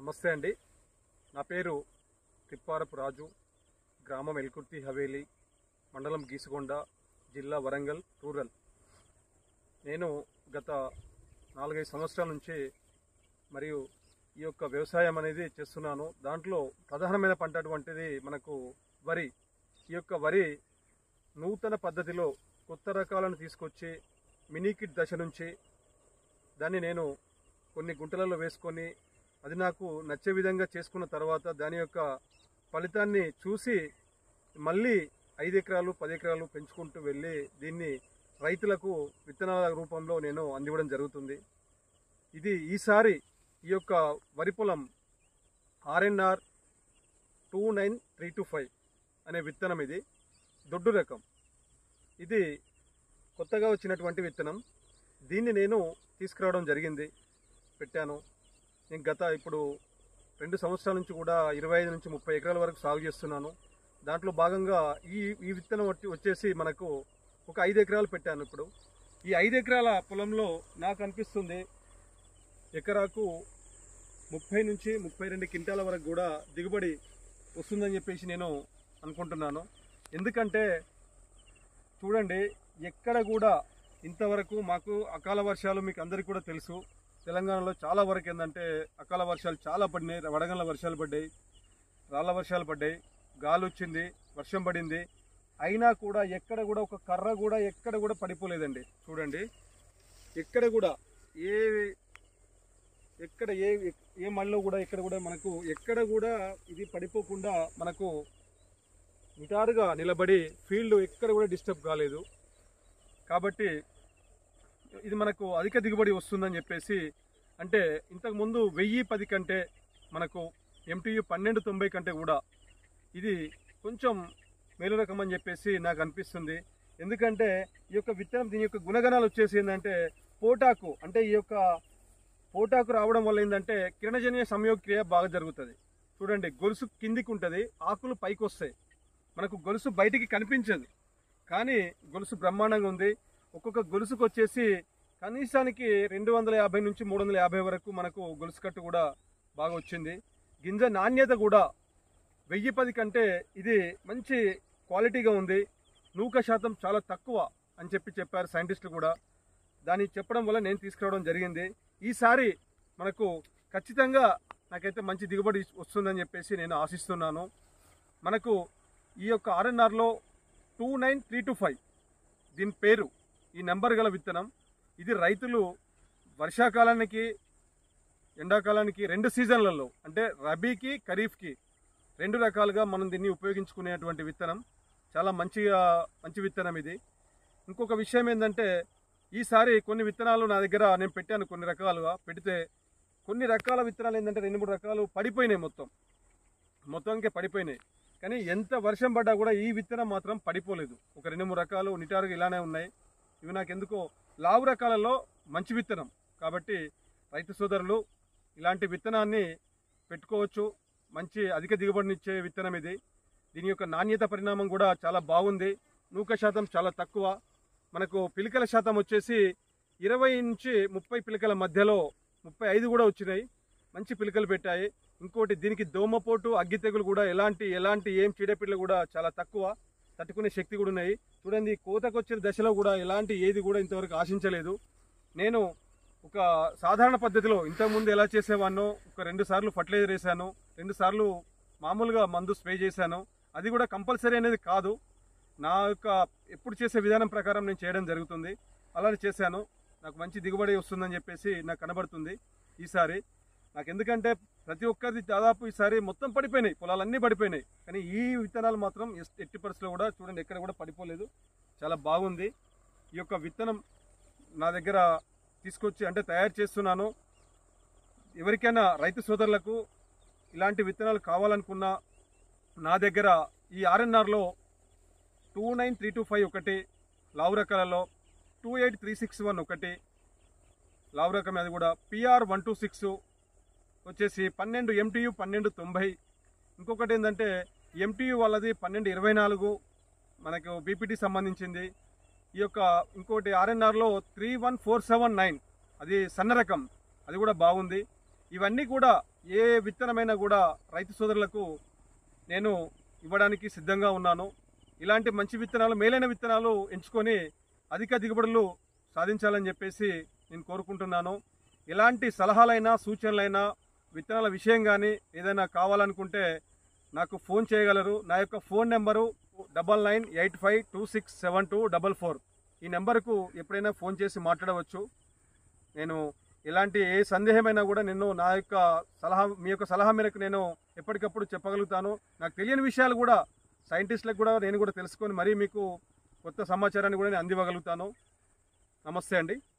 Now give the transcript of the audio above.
నమస్తే అండి నా పేరు తిప్పారపు రాజు గ్రామం ఎల్కుర్తి హవేలి మండలం గీసుకొండ జిల్లా వరంగల్ రూరల్ నేను గత నాలుగైదు సంవత్సరాల నుంచి మరియు ఈ యొక్క వ్యవసాయం అనేది చేస్తున్నాను దాంట్లో ప్రధానమైన పంట అటువంటిది మనకు వరి ఈ యొక్క వరి నూతన పద్ధతిలో కొత్త రకాలను తీసుకొచ్చి మినీకిట్ దశ నుంచి దాన్ని నేను కొన్ని గుంటలలో వేసుకొని అది నాకు నచ్చే విధంగా చేసుకున్న తర్వాత దాని యొక్క ఫలితాన్ని చూసి మళ్ళీ ఐదు ఎకరాలు పది ఎకరాలు పెంచుకుంటూ వెళ్ళి దీన్ని రైతులకు విత్తనాల రూపంలో నేను అందివ్వడం జరుగుతుంది ఇది ఈసారి ఈ యొక్క వరి పొలం RNR two nine three two five అనే విత్తనం ఇది దొడ్డు రకం ఇది కొత్తగా వచ్చినటువంటి విత్తనం దీన్ని నేను తీసుకురావడం జరిగింది పెట్టాను నేను గత ఇప్పుడు రెండు సంవత్సరాల నుంచి కూడా ఇరవై ఐదు నుంచి ముప్పై ఎకరాల వరకు సాగు చేస్తున్నాను దాంట్లో భాగంగా ఈ ఈ విత్తనం వచ్చి- వచ్చేసి మనకు ఒక ఐదు ఎకరాలు పెట్టాను ఇప్పుడు ఈ ఐదు ఎకరాల పొలంలో నాకు అనిపిస్తుంది ఎకరాకు ముప్పై నుంచి ముప్పై రెండు క్వింటాల వరకు కూడా దిగుబడి వస్తుందని చెప్పేసి నేను అనుకుంటున్నాను ఎందుకంటే చూడండి ఎక్కడ కూడా ఇంతవరకు మాకు అకాల వర్షాలు మీకు అందరికీ కూడా తెలుసు తెలంగాణలో చాలా వరకు ఏంటంటే అకాల వర్షాలు చాలా పడినాయి వడగండ్ల వర్షాలు పడ్డాయి రాళ్ళ వర్షాలు పడ్డాయి గాలి వచ్చింది వర్షం పడింది అయినా కూడా ఎక్కడ కూడా ఒక కర్ర కూడా ఎక్కడ కూడా పడిపోలేదండి చూడండి ఎక్కడ కూడా ఏ ఎక్కడ ఏ ఏ మళ్ళీ కూడా ఎక్కడ కూడా మనకు ఎక్కడ కూడా ఇది పడిపోకుండా మనకు నిటారుగా నిలబడి ఫీల్డ్ ఎక్కడ కూడా డిస్టర్బ్ కాలేదు కాబట్టి ఇది మనకు అధిక దిగుబడి వస్తుందని చెప్పేసి అంటే ఇంతకు ముందు వెయ్యి పది కంటే మనకు ఎంటీయు పన్నెండు తొంభై కంటే కూడా ఇది కొంచెం మేలు రకం అని చెప్పేసి నాకు అనిపిస్తుంది ఎందుకంటే ఈ యొక్క విత్తనం దీని యొక్క గుణగణాలు వచ్చేసి ఏంటంటే పోటాకు అంటే ఈ యొక్క పోటాకు రావడం వల్ల ఏంటంటే కిరణజన్య సంయోగక్రియ బాగా జరుగుతుంది చూడండి గొలుసు కిందికి ఉంటుంది ఆకులు పైకి వస్తాయి మనకు గొలుసు బయటికి కనిపించదు కానీ గొలుసు బ్రహ్మాండంగా ఉంది ఒక్కొక్క గొలుసుకు వచ్చేసి కనీసానికి రెండు వందల యాభై నుంచి మూడు వందల యాభై వరకు మనకు గొలుసు కట్టు కూడా బాగా వచ్చింది గింజ నాణ్యత కూడా వెయ్యి పది కంటే ఇది మంచి క్వాలిటీగా ఉంది నూక శాతం చాలా తక్కువ అని చెప్పి చెప్పారు సైంటిస్టులు కూడా దాన్ని చెప్పడం వల్ల నేను తీసుకురావడం జరిగింది ఈసారి మనకు ఖచ్చితంగా నాకైతే మంచి దిగుబడి వస్తుందని చెప్పేసి నేను ఆశిస్తున్నాను మనకు ఈ యొక్క ఆర్ఎన్ఆర్లో two nine three two five దీని పేరు ఈ నెంబర్ గల విత్తనం ఇది రైతులు వర్షాకాలానికి ఎండాకాలానికి రెండు సీజన్లలో అంటే రబీకి ఖరీఫ్కి రెండు రకాలుగా మనం దీన్ని ఉపయోగించుకునేటువంటి విత్తనం చాలా మంచిగా మంచి విత్తనం ఇది ఇంకొక విషయం ఏంటంటే ఈసారి కొన్ని విత్తనాలు నా దగ్గర నేను పెట్టాను కొన్ని రకాలుగా పెడితే కొన్ని రకాల విత్తనాలు ఏంటంటే రెండు మూడు రకాలు పడిపోయినాయి మొత్తం మొత్తానికి పడిపోయినాయి కానీ ఎంత వర్షం పడ్డా కూడా ఈ విత్తనం మాత్రం పడిపోలేదు ఒక రెండు మూడు రకాలు నిటారుగా ఇలానే ఉన్నాయి ఇవి నాకు ఎందుకో లావు రకాలలో మంచి విత్తనం కాబట్టి రైతు సోదరులు ఇలాంటి విత్తనాన్ని పెట్టుకోవచ్చు మంచి అధిక దిగుబడినిచ్చే విత్తనం ఇది దీని యొక్క నాణ్యత పరిణామం కూడా చాలా బాగుంది నూక శాతం చాలా తక్కువ మనకు పిలికల శాతం వచ్చేసి ఇరవై నుంచి ముప్పై పిలికల మధ్యలో ముప్పై ఐదు కూడా వచ్చినాయి మంచి పిలికలు పెట్టాయి ఇంకోటి దీనికి దోమపోటు అగ్గి తెగులు కూడా ఎలాంటి ఎలాంటి ఏం చీడపిల్లలు కూడా చాలా తక్కువ తట్టుకునే శక్తి కూడా ఉన్నాయి చూడండి కోతకు వచ్చిన దశలో కూడా ఎలాంటి ఏది కూడా ఇంతవరకు ఆశించలేదు నేను ఒక సాధారణ పద్ధతిలో ఇంతకుముందు ఎలా చేసేవాడినో ఒక రెండు సార్లు ఫర్టిలైజర్ వేసాను రెండు సార్లు మామూలుగా మందు స్ప్రే చేశాను అది కూడా కంపల్సరీ అనేది కాదు నా యొక్క ఎప్పుడు చేసే విధానం ప్రకారం నేను చేయడం జరుగుతుంది అలానే చేశాను నాకు మంచి దిగుబడి వస్తుందని చెప్పేసి నాకు కనబడుతుంది ఈసారి నాకు ఎందుకంటే ప్రతి ఒక్కరిది దాదాపు ఈసారి మొత్తం పడిపోయినాయి పొలాలన్నీ పడిపోయినాయి కానీ ఈ విత్తనాలు మాత్రం ఎస్- ఎట్టి పరిస్థితుల్లో కూడా చూడండి ఎక్కడ కూడా పడిపోలేదు చాలా బాగుంది ఈ యొక్క విత్తనం నా దగ్గర తీసుకొచ్చి అంటే తయారు చేస్తున్నాను ఎవరికైనా రైతు సోదరులకు ఇలాంటి విత్తనాలు కావాలనుకున్నా నా దగ్గర ఈ ఆర్ఎన్ఆర్లో two nine three two five ఒకటి లావు రకాలలో two eight three six one ఒకటి లావు రకం అది కూడా పిఆర్ వన్ టూ సిక్స్ వచ్చేసి పన్నెండు ఎంటీయు పన్నెండు తొంభై ఇంకొకటి ఏంటంటే ఎంటీయు వాళ్ళది పన్నెండు ఇరవై నాలుగు మనకు బీపీటీ సంబంధించింది ఈ యొక్క ఇంకోటి ఆర్ఎన్ఆర్లో three one four seven nine అది సన్న రకం అది కూడా బాగుంది ఇవన్నీ కూడా ఏ విత్తనమైనా కూడా రైతు సోదరులకు నేను ఇవ్వడానికి సిద్ధంగా ఉన్నాను ఇలాంటి మంచి విత్తనాలు మేలైన విత్తనాలు ఎంచుకొని అధిక దిగుబడులు సాధించాలని చెప్పేసి నేను కోరుకుంటున్నాను ఎలాంటి సలహాలైనా సూచనలైనా విత్తనాల విషయం కానీ ఏదైనా కావాలనుకుంటే నాకు ఫోన్ చేయగలరు నా యొక్క phone number double nine eight five two six seven two double four ఈ నెంబర్కు ఎప్పుడైనా ఫోన్ చేసి మాట్లాడవచ్చు నేను ఎలాంటి ఏ సందేహమైనా కూడా నేను నా యొక్క సలహా మీ యొక్క సలహా మేరకు నేను ఎప్పటికప్పుడు చెప్పగలుగుతాను నాకు తెలియని విషయాలు కూడా సైంటిస్టులకు కూడా నేను కూడా తెలుసుకొని మరీ మీకు కొత్త సమాచారాన్ని కూడా నేను అందివ్వగలుగుతాను నమస్తే అండి